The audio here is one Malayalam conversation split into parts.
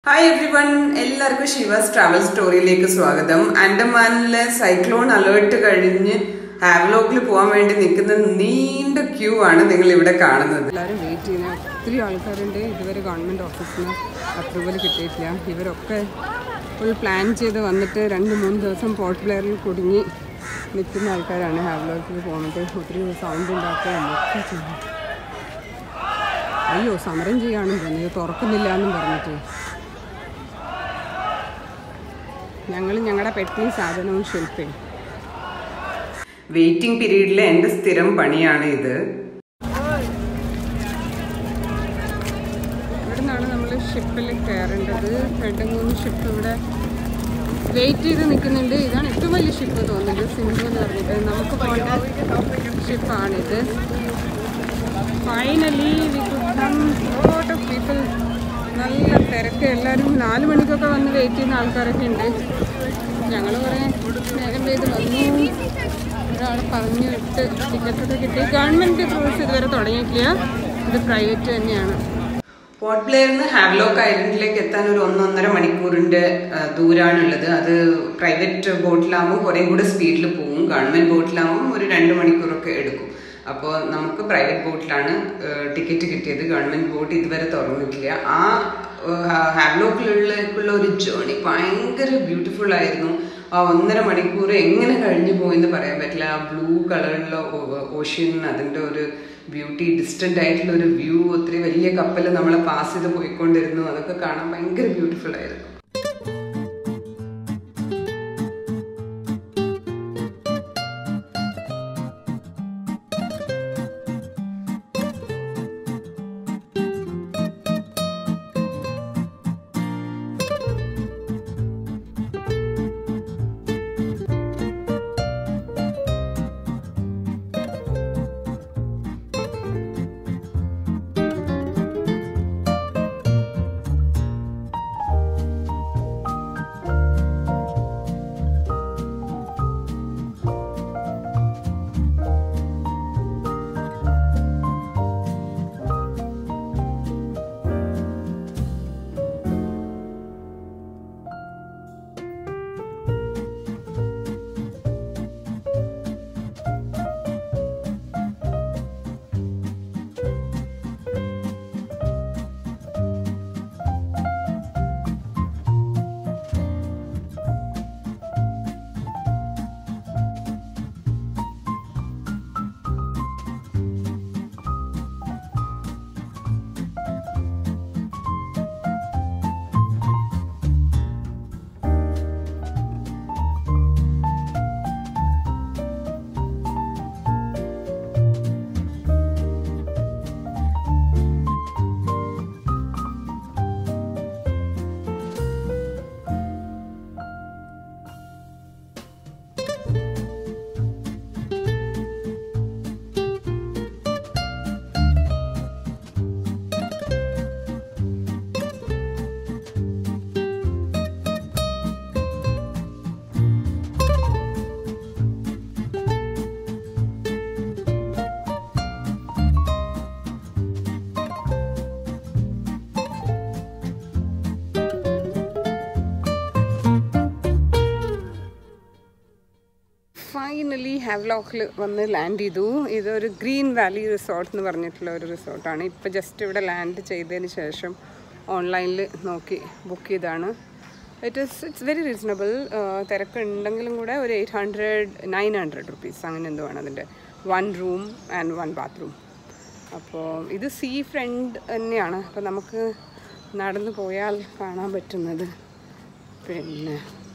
ഹായ് എവ്രി വൺ എല്ലാവർക്കും ശിവാസ് ട്രാവൽ സ്റ്റോറിയിലേക്ക് സ്വാഗതം ആൻഡമാനിലെ സൈക്ലോൺ അലേർട്ട് കഴിഞ്ഞ് ഹാവ്ലോക്കിൽ പോകാൻ വേണ്ടി നിൽക്കുന്ന നീണ്ട ക്യൂ ആണ് നിങ്ങൾ ഇവിടെ കാണുന്നത് എല്ലാവരും വെയിറ്റ് ചെയ്യുന്ന ഒത്തിരി ആൾക്കാരുണ്ട് ഇതുവരെ ഗവൺമെൻറ് ഓഫീസിൽ നിന്ന് അപ്രൂവൽ കിട്ടിയിട്ടില്ല ഇവരൊക്കെ ഫുൾ പ്ലാൻ ചെയ്ത് വന്നിട്ട് രണ്ട് മൂന്ന് ദിവസം പോർട്ട് പ്ലെയറിൽ കുടുങ്ങി നിൽക്കുന്ന ആൾക്കാരാണ് ഹാവ്ലോക്കിൽ പോകുന്നത് ഒത്തിരി സൗണ്ട് ഉണ്ടാക്കുകയും ഒക്കെ ചെയ്യും അയ്യോ സമരം ചെയ്യുകയാണെന്ന് തോന്നി ഇത് തുറക്കുന്നില്ല എന്നും പറഞ്ഞിട്ട് ഞങ്ങൾ ഞങ്ങളുടെ പെട്ടിയും സാധനവും ശില്പയും വെയിറ്റിംഗ് പീരീഡിലെ എൻ്റെ സ്ഥിരം പണിയാണ് ഇത് ഇവിടെ നിന്നാണ് നമ്മൾ ഷിപ്പിൽ കയറേണ്ടത് രണ്ട് മൂന്ന് ഷിപ്പ് ഇവിടെ വെയിറ്റ് ചെയ്ത് നിൽക്കുന്നുണ്ട് ഇതാണ് ഏറ്റവും വലിയ ഷിപ്പ് തോന്നുന്നത് സിന്ധു എന്ന് പറഞ്ഞിട്ട് നമുക്ക് പോകേണ്ട ഷിപ്പാണിത് finally we lot of people നല്ല തിരക്ക് എല്ലാവരും നാല് മണിക്കൊക്കെ വന്ന് വെയിറ്റ് ചെയ്യുന്ന ആൾക്കാരൊക്കെ ഉണ്ട് ഞങ്ങൾ കുറേ നേരം ചെയ്ത് വന്നു ഒരാളെ പറഞ്ഞു വിട്ട് ടിക്കറ്റൊക്കെ കിട്ടി ഗവൺമെൻറ് റൂൾസ് ഇതുവരെ തുടങ്ങിയിട്ടില്ല ഇത് പ്രൈവറ്റ് തന്നെയാണ് പോർട്ട് പ്ലെയറിൽ നിന്ന് ഹാവ്ലോക്ക് ഐലൻഡിലേക്ക് എത്താൻ ഒരു ഒന്നൊന്നര മണിക്കൂറിന്റെ ആ, ദൂരാണുള്ളത് അത് പ്രൈവറ്റ് ബോട്ടിലാകുമ്പോൾ കുറേ കൂടെ സ്പീഡിൽ പോകും ഗവൺമെന്റ് ബോട്ടിലാകുമ്പോൾ ഒരു രണ്ട് മണിക്കൂറൊക്കെ എടുക്കും അപ്പോൾ നമുക്ക് പ്രൈവറ്റ് ബോട്ടിലാണ് ടിക്കറ്റ് കിട്ടിയത് ഗവൺമെന്റ് ബോട്ട് ഇതുവരെ തുറന്നിട്ടില്ല ആ ഹാവ്ലോക്കിലുള്ളേക്കുള്ള ഒരു ജേണി ഭയങ്കര ബ്യൂട്ടിഫുൾ ആയിരുന്നു ആ ഒന്നര മണിക്കൂർ എങ്ങനെ കഴിഞ്ഞു പോയെന്ന് പറയാൻ പറ്റില്ല ആ ബ്ലൂ കളറിലുള്ള ഓഷ്യൻ അതിൻ്റെ ഒരു ബ്യൂട്ടി ഡിസ്റ്റൻ്റ് ആയിട്ടുള്ള ഒരു വ്യൂ ഒത്തിരി വലിയ കപ്പൽ നമ്മളെ പാസ് ചെയ്ത് പോയിക്കൊണ്ടിരുന്നു അതൊക്കെ കാണാൻ ഭയങ്കര ബ്യൂട്ടിഫുൾ ആയിരുന്നു ഫൈനലി ഹാവ്ലോക്കിൽ വന്ന് ലാൻഡ് ചെയ്തു ഇതൊരു ഗ്രീൻ വാലി റിസോർട്ട് എന്ന് പറഞ്ഞിട്ടുള്ള ഒരു റിസോർട്ടാണ് ഇപ്പോൾ ജസ്റ്റ് ഇവിടെ ലാൻഡ് ചെയ്തതിന് ശേഷം ഓൺലൈനിൽ നോക്കി ബുക്ക് ചെയ്താണ് it is it's very reasonable തിരക്ക് ഉണ്ടെങ്കിലും കൂടെ ഒരു eight hundred nine hundred rupees അങ്ങനെ എന്തോ ആണ് അതിൻ്റെ one room and one bathroom അപ്പോൾ ഇത് സീ ഫ്രണ്ട് തന്നെയാണ് അപ്പോൾ നമുക്ക് നടന്നു പോയാൽ കാണാൻ പറ്റുന്നത് പിന്നെ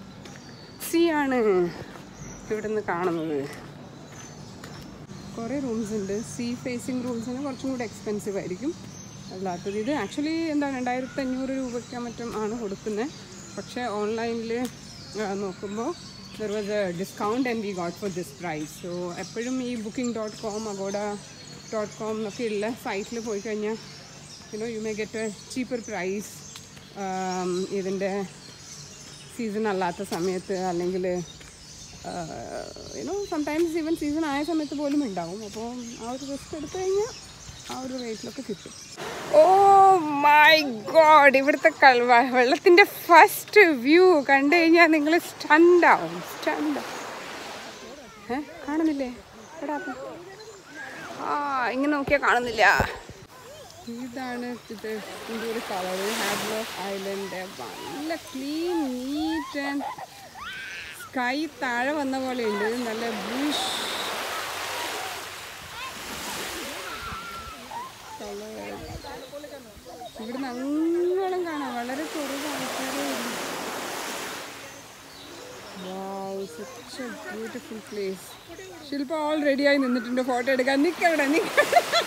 സീ ആണ് ഇവിടുന്ന് കാണുന്നത് കുറേ റൂംസ് ഉണ്ട് സീ ഫേസിങ് റൂംസിന് കുറച്ചും കൂടെ എക്സ്പെൻസീവ് ആയിരിക്കും അല്ലാത്തത് ഇത് ആക്ച്വലി എന്താ രണ്ടായിരത്തി അഞ്ഞൂറ് രൂപയ്ക്ക് മറ്റും ആണ് കൊടുക്കുന്നത് പക്ഷേ ഓൺലൈനിൽ നോക്കുമ്പോൾ there was a discount and we got for this price so എപ്പോഴും ഈ booking dot com Agoda dot com എന്നൊക്കെ ഉള്ള സൈറ്റിൽ പോയി കഴിഞ്ഞാൽ you know you may get a cheaper price ഇതിൻ്റെ സീസൺ അല്ലാത്ത സമയത്ത് അല്ലെങ്കിൽ യുനോ സംടൈംസ് ഈവൻ സീസൺ ആയ സമയത്ത് പോലും ഉണ്ടാവും അപ്പോൾ ആ ഒരു റിസ്ക് എടുത്തു കഴിഞ്ഞാൽ ആ ഒരു റേറ്റിലൊക്കെ കിട്ടും ഓ മൈ ഗോഡ് ഇവിടുത്തെ കൽവ വെള്ളത്തിന്റെ ഫസ്റ്റ് വ്യൂ കണ്ടു കഴിഞ്ഞാൽ നിങ്ങൾ സ്റ്റണ്ടാവും സ്റ്റണ്ട് ഏ കാണുന്നില്ലേ എടാ അപ്പൊ. ആ ഇങ്ങനെ നോക്കിയാൽ കാണുന്നില്ല ഇതാണ് ഇത് ഇതിൻ്റെ ഒരു കളർ ഹാബ്ലോക്ക് ഐലൻഡ് നല്ല ക്ലീൻ നീറ്റ് ആൻഡ് സ്കൈ താഴെ വന്ന പോലെ ഉണ്ട് നല്ല ബ്ലൂഷ് ഇവിടുന്ന് അങ്ങോളം കാണാം വളരെ കുറവ് ആൾക്കാരേ ഉള്ളൂ Wow, such a beautiful place. Shilpa all റെഡിയായി നിന്നിട്ടുണ്ട് ഫോട്ടോ എടുക്കാൻ നിക്കവിടെ നിക്ക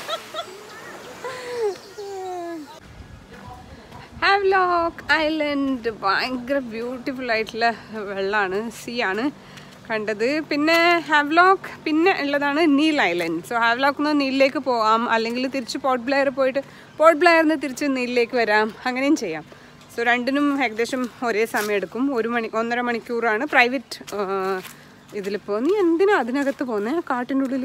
ഹാവ്ലോക്ക് ഐലൻഡ് ഭയങ്കര ബ്യൂട്ടിഫുൾ ആയിട്ടുള്ള വെള്ളമാണ് സീ ആണ് കണ്ടത് പിന്നെ ഹാവ്ലോക്ക് പിന്നെ ഉള്ളതാണ് നീൽ ഐലൻഡ് സോ ഹാവ്ലോക്ക് നിന്ന് നീലിലേക്ക് പോവാം അല്ലെങ്കിൽ തിരിച്ച് പോർട്ട് ബ്ലെയർ പോയിട്ട് പോർട്ട് ബ്ലെയറിൽ നിന്ന് തിരിച്ച് നീലിലേക്ക് വരാം അങ്ങനെയും ചെയ്യാം സോ രണ്ടിനും ഏകദേശം ഒരേ സമയം എടുക്കും ഒരു മണി ഒന്നര മണിക്കൂറാണ് പ്രൈവറ്റ് ഇതിലിപ്പോൾ നീ എന്തിനാ അതിനകത്ത് പോകുന്നത് കാട്ടിൻ്റെ ഉള്ളിൽ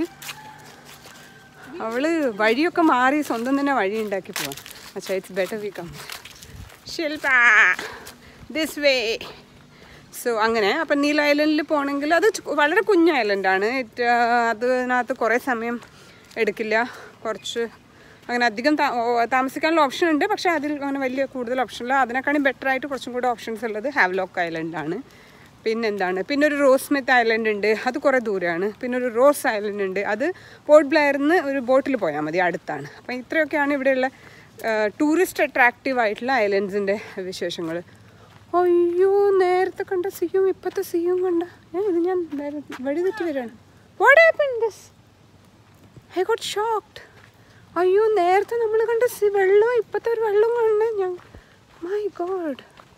അവള് വഴിയൊക്കെ മാറി സ്വന്തം തന്നെ വഴി ഉണ്ടാക്കി പോവാം അച്ഛാ it's better we come Shilpa this way so അങ്ങനെ അപ്പം നീൽ ഐലൻഡിൽ പോകണമെങ്കിൽ അത് ചു- വളരെ കുഞ്ഞ ഐലൻഡാണ് ഇറ്റ് അതിനകത്ത് കുറേ സമയം എടുക്കില്ല കുറച്ച് അങ്ങനെ അധികം താ- ഓ, താമസിക്കാനുള്ള ഓപ്ഷൻ ഉണ്ട് പക്ഷേ അതിൽ അങ്ങനെ വലിയ കൂടുതൽ ഓപ്ഷൻ ഇല്ല അതിനേക്കാളും ബെറ്റർ ആയിട്ട് കുറച്ചും കൂടെ ഓപ്ഷൻസ് ഉള്ളത് ഹാവ്ലോക്ക് ഐലൻഡാണ് പിന്നെന്താണ് പിന്നെ ഒരു റോസ് സ്മിത്ത് ഐലൻഡ് ഉണ്ട് അത് കുറേ ദൂരമാണ് പിന്നെ ഒരു റോസ് ഐലൻഡ് ഉണ്ട് അത് പോർട്ട് ബ്ലെയറിൽ നിന്ന് ഒരു ബോട്ടിൽ പോയാൽ മതി അടുത്താണ് അപ്പം ഇത്രയൊക്കെയാണ് ഇവിടെയുള്ള ടൂറിസ്റ്റ് അട്രാക്റ്റീവ് ആയിട്ടുള്ള ഐലൻഡ്സിൻ്റെ വിശേഷങ്ങൾ അയ്യോ നേരത്തെ കണ്ട സിയും ഇപ്പോഴത്തെ സിയും കണ്ട ഏ ഇത് ഞാൻ നേരെ വഴി തെറ്റി വരികയാണ് what happen this I got shocked അയ്യോ നേരത്തെ നമ്മൾ കണ്ട സി വെള്ളവും ഇപ്പോഴത്തെ ഒരു വെള്ളം കണ്ട് ഞാൻ മൈ ഗോഡ്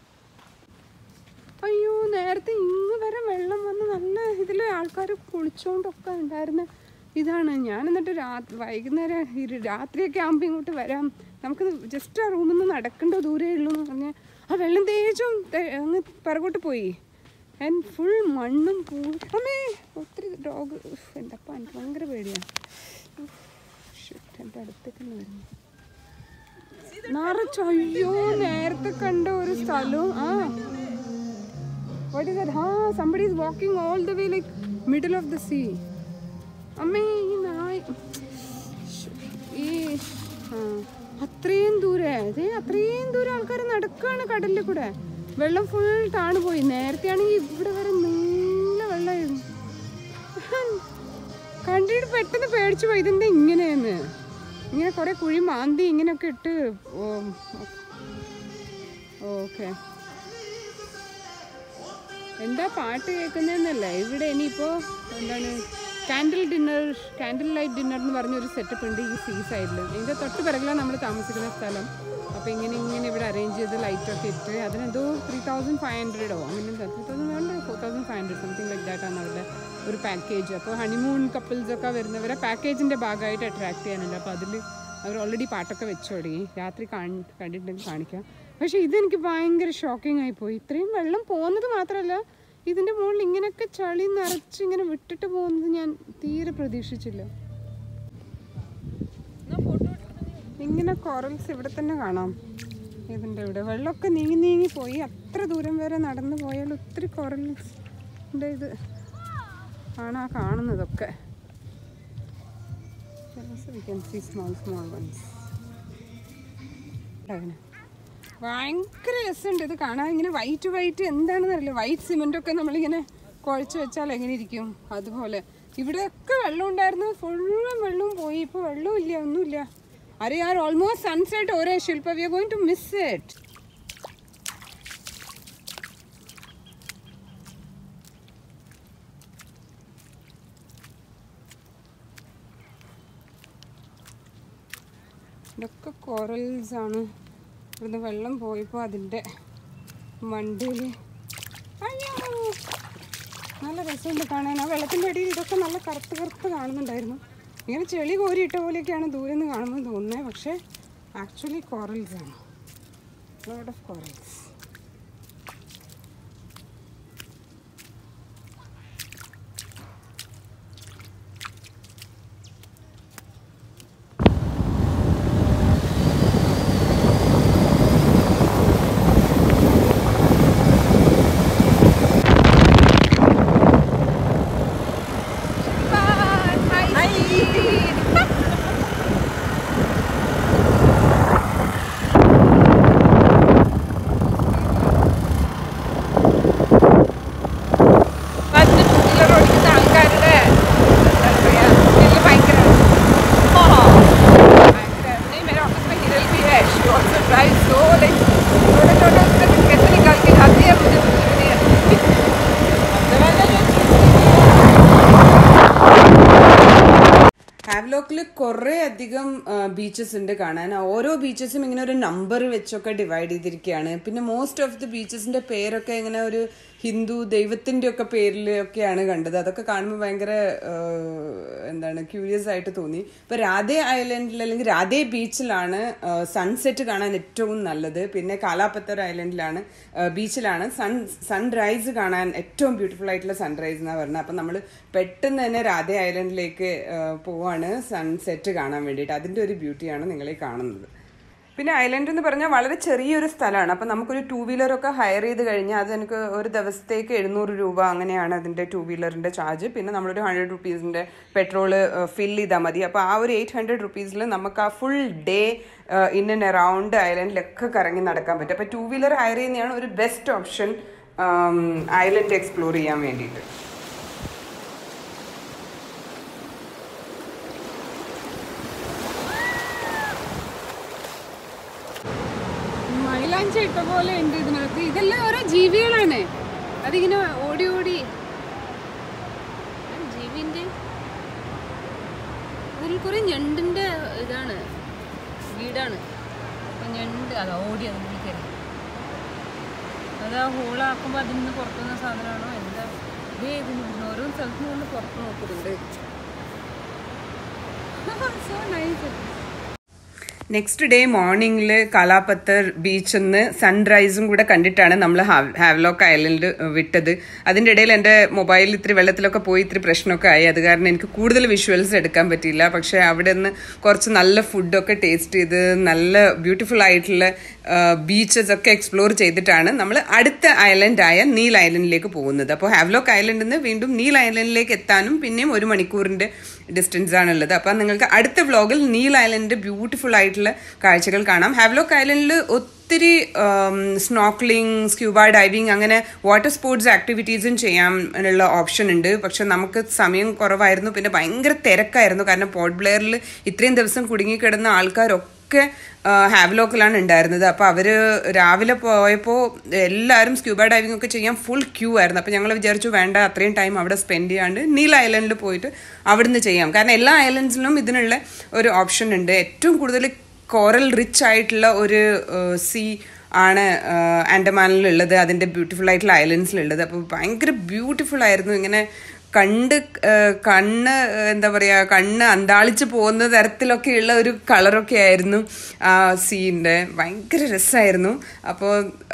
അയ്യോ നേരത്തെ ഇങ്ങ് വരെ വെള്ളം വന്ന് നല്ല ഇതിൽ ആൾക്കാർ കുളിച്ചുകൊണ്ടൊക്കെ ഉണ്ടായിരുന്ന ഇതാണ് ഞാൻ എന്നിട്ട് രാ വൈകുന്നേരം ഇരു രാത്രിയൊക്കെ ആകുമ്പോൾ ഇങ്ങോട്ട് വരാം നമുക്ക് ജസ്റ്റ് ആ റൂമിൽ നിന്ന് നടക്കേണ്ട ദൂരേ ഉള്ളൂ എന്ന് പറഞ്ഞാൽ ആ വെള്ളം തേച്ചും തേ- അങ്ങ് പിറകോട്ട് പോയി ആൻഡ് ഫുൾ മണ്ണും പൂ അമ്മേ ഒത്തിരി ഡോഗ് എൻ്റെ അപ്പ എനിക്ക് ഭയങ്കര പേടിയാണ് ഷിറ്റ്, എൻ്റെ അടുത്തേക്ക് വരുന്നു നിറച്ചു അയ്യോ നേരത്തെ കണ്ട ഒരു സ്ഥലവും ആ What is that? Ha, somebody is walking all the way like middle of the sea. അമ്മേ ഈ നായ് ശ്ശ്, ഈ ആ, അത്രയും ദൂരെ അതെ അത്രയും ദൂരം ആൾക്കാർ നടക്കുകയാണ് കടലിൽ കൂടെ വെള്ളം ഫുൾ താണ് പോയി നേരത്തെ ആണെങ്കിൽ ഇവിടെ വരെ നല്ല വെള്ളമായിരുന്നു കണ്ടിട്ട് പെട്ടെന്ന് പേടിച്ചു പോയി ഇതെന്താ ഇങ്ങനെയെന്ന് ഇങ്ങനെ കുറെ കുഴി മാന്തി ഇങ്ങനെയൊക്കെ ഇട്ട് ഓക്കെ എന്താ പാട്ട് കേൾക്കുന്നതെന്നല്ല ഇവിടെ ഇനിയിപ്പോൾ എന്താണ് candle dinner candle light dinner എന്ന് പറഞ്ഞൊരു സെറ്റപ്പ് ഉണ്ട് ഈ സീ സൈഡിൽ ഇതിൻ്റെ തൊട്ട് പിറകിലാണ് നമ്മൾ താമസിക്കുന്ന സ്ഥലം അപ്പോൾ ഇങ്ങനെ ഇങ്ങനെ ഇവിടെ അറേഞ്ച് ചെയ്ത് ലൈറ്റൊക്കെ ഇട്ട് അതിനെന്തോ ത്രീ തൗസൻഡ് ഫൈവ് ഹൺഡ്രഡോ അങ്ങനെ ത്രീ തൗസൻഡ് വേണ്ട four thousand five hundred something like that ആണ് അവരുടെ ഒരു പാക്കേജ് അപ്പോൾ ഹണിമൂൺ കപ്പിൾസ് ഒക്കെ വരുന്നവരെ പാക്കേജിൻ്റെ ഭാഗമായിട്ട് അട്രാക്ട് ചെയ്യാനുണ്ട് അപ്പോൾ അതിൽ അവർ ഓൾറെഡി പാട്ടൊക്കെ വെച്ച് തുടങ്ങി രാത്രി കാണി കണ്ടിട്ടുണ്ടെങ്കിൽ കാണിക്കാം പക്ഷേ ഇതെനിക്ക് ഭയങ്കര ഷോക്കിംഗ് ആയിപ്പോയി ഇത്രയും വെള്ളം പോകുന്നത് മാത്രമല്ല ഇതിൻ്റെ മുകളിൽ ഇങ്ങനെയൊക്കെ ചളി നിറച്ച് ഇങ്ങനെ വിട്ടിട്ട് പോകുന്നത് ഞാൻ തീരെ പ്രതീക്ഷിച്ചില്ല ഇങ്ങനെ കോറൽസ് ഇവിടെ തന്നെ കാണാം ഇതിൻ്റെ ഇവിടെ വെള്ളമൊക്കെ നീങ്ങി നീങ്ങി പോയി അത്ര ദൂരം വരെ നടന്നു പോയാൽ ഒത്തിരി കോറൽസ് ഇത് ആണ് ആ കാണുന്നതൊക്കെ So we can see small, small ones. അങ്ങനെ. ഭയങ്കര രസമുണ്ട് ഇത് കാണാൻ ഇങ്ങനെ വൈറ്റ് വൈറ്റ് എന്താണെന്ന് അറിയില്ല വൈറ്റ് സിമെന്റ് ഒക്കെ നമ്മളിങ്ങനെ കുഴച്ച് വെച്ചാൽ എങ്ങനെ ഇരിക്കും അതുപോലെ ഇവിടെയൊക്കെ വെള്ളം ഉണ്ടായിരുന്നു ഫുള്ളും വെള്ളവും പോയി ഇപ്പോൾ വെള്ളവും ഇല്ല ഒന്നുമില്ല അരെ ആർ ഓൾമോസ്റ്റ് സൺസെറ്റ് ഓരോ Shilpa we are going to miss it ഇതൊക്കെ കോറൽസ് ആണ് ഇവിടുന്ന് വെള്ളം പോയപ്പോൾ അതിൻ്റെ മണ്ടിൽ അയ്യോ നല്ല രസമുണ്ട് കാണാൻ ആ വെള്ളത്തിൻ്റെ അടിയിൽ ഇതൊക്കെ നല്ല കറുത്ത് കറുത്ത് കാണുന്നുണ്ടായിരുന്നു ഇങ്ങനെ ചെളി കോരിയിട്ട പോലെയൊക്കെയാണ് ദൂരെ നിന്ന് കാണുമ്പോൾ തോന്നുന്നത് പക്ഷേ ആക്ച്വലി കോറൽസ് ആണ് ലോട്ട് ഓഫ് കോറൽസ് ഹാവ്ലോക്കിൽ കുറേ അധികം ബീച്ചസ് ഉണ്ട് കാണാൻ ഓരോ ബീച്ചസും ഇങ്ങനെ ഒരു നമ്പർ വെച്ചൊക്കെ ഡിവൈഡ് ചെയ്തിരിക്കുകയാണ് പിന്നെ മോസ്റ്റ് ഓഫ് ദി ബീച്ചസിന്റെ പേരൊക്കെ ഇങ്ങനെ ഒരു ഹിന്ദു ദൈവത്തിന്റെ ഒക്കെ പേരിൽ ഒക്കെയാണ് കണ്ടത് അതൊക്കെ കാണുമ്പോൾ ഭയങ്കര ആ, എന്താണ് ക്യൂരിയസ് ആയിട്ട് തോന്നി ഇപ്പൊ രാധേ ഐലൻഡിൽ അല്ലെങ്കിൽ രാധേ ബീച്ചിലാണ് സൺസെറ്റ് കാണാൻ ഏറ്റവും നല്ലത് പിന്നെ കാലാപ്പത്തർ ഐലൻഡിലാണ് ബീച്ചിലാണ് സൺ സൺറൈസ് കാണാൻ ഏറ്റവും ബ്യൂട്ടിഫുൾ ആയിട്ടുള്ള സൺറൈസ് എന്നാണ് പറഞ്ഞത് അപ്പം നമ്മൾ പെട്ടെന്ന് തന്നെ രാധേ ഐലൻഡിലേക്ക് ആ, പോവാണ് സൺസെറ്റ് കാണാൻ വേണ്ടിയിട്ട് അതിൻ്റെ ഒരു ബ്യൂട്ടിയാണ് നിങ്ങളെ കാണുന്നത് പിന്നെ ഐലൻഡ് എന്ന് പറഞ്ഞാൽ വളരെ ചെറിയൊരു സ്ഥലമാണ് അപ്പം നമുക്കൊരു ടൂ വീലറൊക്കെ ഹയർ ചെയ്ത് കഴിഞ്ഞാൽ അത് എനിക്ക് ഒരു ദിവസത്തേക്ക് എഴുന്നൂറ് രൂപ അങ്ങനെയാണ് അതിൻ്റെ ടൂ വീലറിൻ്റെ ചാർജ് പിന്നെ നമ്മളൊരു ഹൺഡ്രഡ് റുപ്പീസിൻ്റെ പെട്രോള് ഫിൽ ചെയ്താൽ മതി അപ്പോൾ ആ ഒരു എയ്റ്റ് ഹൺഡ്രഡ് റുപ്പീസിൽ നമുക്ക് ആ full day in and around ഐലൻഡിലൊക്കെ കറങ്ങി നടക്കാൻ പറ്റും അപ്പോൾ ടൂ വീലർ ഹയർ ചെയ്യുന്നതാണ് ഒരു ബെസ്റ്റ് ഓപ്ഷൻ ഐലൻഡ് എക്സ്പ്ലോർ ചെയ്യാൻ വേണ്ടിയിട്ട് മൈലാഞ്ചി ഇട്ട പോലെ ഉണ്ട് ഇതിനകത്ത് ഇതെല്ലാം ഓരോ ജീവികളാണ് അതിങ്ങനെ ഓടി ഓടി ജീവിന്റെ അതിൽ കുറെ ഞണ്ടിന്റെ ഇതാണ് വീടാണ് അപ്പൊ ഞണ്ട് അതാ ഓടി അത് വിളിക്കരുത് അത് ആ ഹോളാക്കുമ്പോൾ അതിൽ നിന്ന് പുറത്തുന്ന സാധനമാണോ എന്താ ഇതേ ഇതിന് ഇവിടുന്ന് ഓരോ സ്ഥലത്ത് നിന്ന് പുറത്ത് നോക്കുന്നുണ്ട് സോ നൈസ് നെക്സ്റ്റ് ഡേ മോർണിംഗിൽ കാലാപത്തർ ബീച്ചിൽ നിന്ന് സൺറൈസും കൂടെ കണ്ടിട്ടാണ് നമ്മൾ ഹാവ്ലോക്ക് ഐലൻഡ് വിട്ടത് അതിൻ്റെ ഇടയിൽ എൻ്റെ മൊബൈലിൽ ഇത്തിരി വെള്ളത്തിലൊക്കെ പോയി ഇത്തിരി പ്രശ്നമൊക്കെ ആയി അത് കാരണം എനിക്ക് കൂടുതൽ വിഷ്വൽസ് എടുക്കാൻ പറ്റിയില്ല പക്ഷേ അവിടെ നിന്ന് കുറച്ച് നല്ല ഫുഡൊക്കെ ടേസ്റ്റ് ചെയ്ത് നല്ല ബ്യൂട്ടിഫുൾ ആയിട്ടുള്ള ബീച്ചസ് ഒക്കെ എക്സ്പ്ലോർ ചെയ്തിട്ടാണ് നമ്മൾ അടുത്ത ഐലൻഡായ നീൽ ഐലൻഡിലേക്ക് പോകുന്നത് അപ്പോൾ ഹാവ്ലോക്ക് ഐലൻഡിൽ നിന്ന് വീണ്ടും നീൽ ഐലൻഡിലേക്ക് എത്താനും പിന്നെയും ഒരു മണിക്കൂറിൻ്റെ ഡിസ്റ്റൻസ് ആണുള്ളത് അപ്പം നിങ്ങൾക്ക് അടുത്ത വ്ളോഗിൽ നീൽ ഐലൻഡ് ബ്യൂട്ടിഫുൾ ആയിട്ടുള്ള കാഴ്ചകൾ കാണാം ഹാവ്ലോക്ക് ഐലൻഡിൽ ഒത്തിരി സ്നോക്ലിംഗ് സ്ക്യൂബ ഡൈവിങ് അങ്ങനെ വാട്ടർ സ്പോർട്സ് ആക്ടിവിറ്റീസും ചെയ്യാനുള്ള ഓപ്ഷൻ ഉണ്ട് പക്ഷെ നമുക്ക് സമയം കുറവായിരുന്നു പിന്നെ ഭയങ്കര തിരക്കായിരുന്നു കാരണം പോർട്ട് ബ്ലെയറിൽ ഇത്രയും ദിവസം കുടുങ്ങിക്കിടന്ന ആൾക്കാരൊക്കെ ഒക്കെ ഹാവ്ലോക്കിലാണ് ഉണ്ടായിരുന്നത് അപ്പോൾ അവർ രാവിലെ പോയപ്പോൾ എല്ലാവരും സ്ക്യൂബ ഡൈവിംഗ് ഒക്കെ ചെയ്യാൻ ഫുൾ ക്യൂ ആയിരുന്നു അപ്പോൾ ഞങ്ങൾ വിചാരിച്ചു വേണ്ട അത്രയും ടൈം അവിടെ സ്പെൻഡ് ചെയ്യാണ്ട് നീൽ ഐലൻഡിൽ പോയിട്ട് അവിടുന്ന് ചെയ്യാം കാരണം എല്ലാ ഐലൻഡ്സിലും ഇതിനുള്ള ഒരു ഓപ്ഷൻ ഉണ്ട് ഏറ്റവും കൂടുതൽ കോറൽ റിച്ച് ആയിട്ടുള്ള ഒരു സീ ആണ് ആൻഡമാനിലുള്ളത് അതിൻ്റെ ബ്യൂട്ടിഫുൾ ആയിട്ടുള്ള ഐലൻഡ്സിലുള്ളത് അപ്പോൾ ഭയങ്കര ബ്യൂട്ടിഫുൾ ആയിരുന്നു ഇങ്ങനെ കണ്ട് കണ്ണ് എന്താ പറയുക കണ്ണ് അന്താളിച്ച് പോകുന്ന തരത്തിലൊക്കെയുള്ള ഒരു കളറൊക്കെ ആയിരുന്നു ആ സീൻ്റെ ഭയങ്കര രസമായിരുന്നു അപ്പോൾ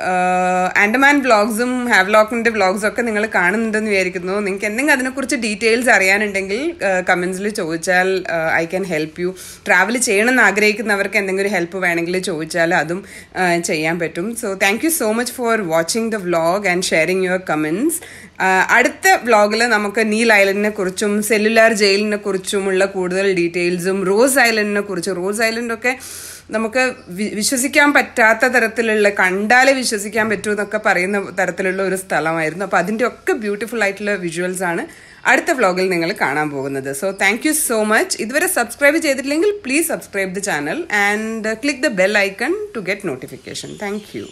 ആൻഡമാൻ വ്ളോഗ്സും ഹാവ്ലോക്കിൻ്റെ വ്ളോഗ്സും ഒക്കെ നിങ്ങൾ കാണുന്നുണ്ടെന്ന് വിചാരിക്കുന്നു നിങ്ങൾക്ക് എന്തെങ്കിലും അതിനെക്കുറിച്ച് ഡീറ്റെയിൽസ് അറിയാനുണ്ടെങ്കിൽ കമൻസിൽ ചോദിച്ചാൽ I can help you travel ചെയ്യണമെന്ന് ആഗ്രഹിക്കുന്നവർക്ക് എന്തെങ്കിലും ഒരു ഹെൽപ്പ് വേണമെങ്കിൽ ചോദിച്ചാൽ അതും ചെയ്യാൻ പറ്റും so thank you so much for watching the vlog and sharing your comments അടുത്ത വ്ളോഗിൽ നമുക്ക് നീൽ ഐലൻഡിനെ കുറിച്ചും സെല്ലുലാർ ജയിലിനെ കുറിച്ചുമുള്ള കൂടുതൽ ഡീറ്റെയിൽസും റോസ് ഐലൻഡിനെ കുറിച്ച് റോസ് ഐലൻഡൊക്കെ നമുക്ക് വിശ്വസിക്കാൻ പറ്റാത്ത തരത്തിലുള്ള കണ്ടാലേ വിശ്വസിക്കാൻ പറ്റൂ എന്നൊക്കെ പറയുന്ന തരത്തിലുള്ള ഒരു സ്ഥലമായിരുന്നു അപ്പോൾ അതിൻ്റെ ഒക്കെ ബ്യൂട്ടിഫുൾ ആയിട്ടുള്ള വിഷ്വൽസ് ആണ് അടുത്ത വ്ളോഗിൽ നിങ്ങൾ കാണാൻ പോകുന്നത് so thank you so much ഇതുവരെ സബ്സ്ക്രൈബ് ചെയ്തിട്ടില്ലെങ്കിൽ please subscribe the channel and click the bell icon to get notification thank U